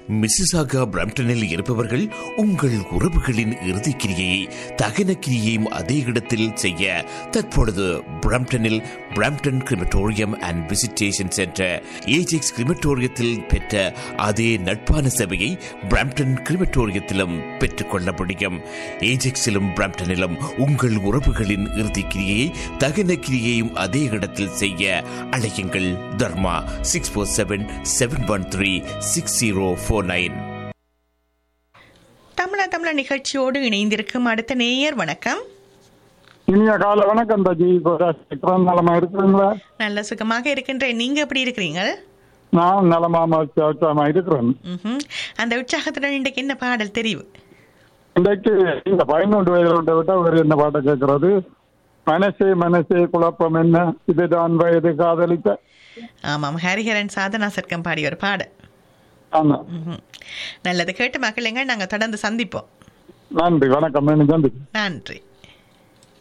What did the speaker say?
Mississauga பிரம்டனில் இருப்பவர்கள் உங்கள் உறவுகளின் இறுதிக்கிரியை தகன கிரியையும் அதே இடத்தில் செய்ய தற்பொழுது பிரம்டனில் Brampton crematorium and visitation centre Ajax கிரிமட்டோரியத்தில் பெற்ற அதே நட்பான சேவையை பிரம்டன் கிரிமட்டோரியத்திலும் பெற்றுக்கொள்ள முடியும் ஏஜெக்ஸிலும் பிரம்டனிலும் உங்கள் உறவுகளின் இறுதிக்கிரியை தகன கிரியையும் அதே இடத்தில் செய்ய அழையுங்கள் Dharma six four seven seven one three six zero four nine Tamizha Tamizha நிகழ்ச்சியோடு இணைந்திருக்கும் அடுத்த நேயர் வணக்கம் இனிய கால வணக்கம் தஜி விக்ரம் நலமா இருக்கிறீங்களா நல்ல சுகமாக இருக்கின்றேன் நீங்க எப்படி இருக்கிறீங்க நான் நலமா உற்சாகமா இருக்கிறேன் ம்ஹும். அந்த உற்சாகத்துடன் இன்றைக்கு என்ன பாடல் தெரிவு இன்றைக்கு இந்த பதினொன்று வயது விட்டா ஒரு என்ன பாட்டை கேட்கறது மனசே மனசே குழப்பம் என்ன இதுதான் வயது காதலித்த ஆமாம் ஹரிஹரன் சாதனா சர்க்கம் பாடிய ஒரு பாடல் ஆமா ம்ஹும். நல்லது கேட்டு மக்களுங்க நாங்கள் தொடர்ந்து சந்திப்போம் நன்றி வணக்கம் மீண்டும் சந்திக்கிறேன் நன்றி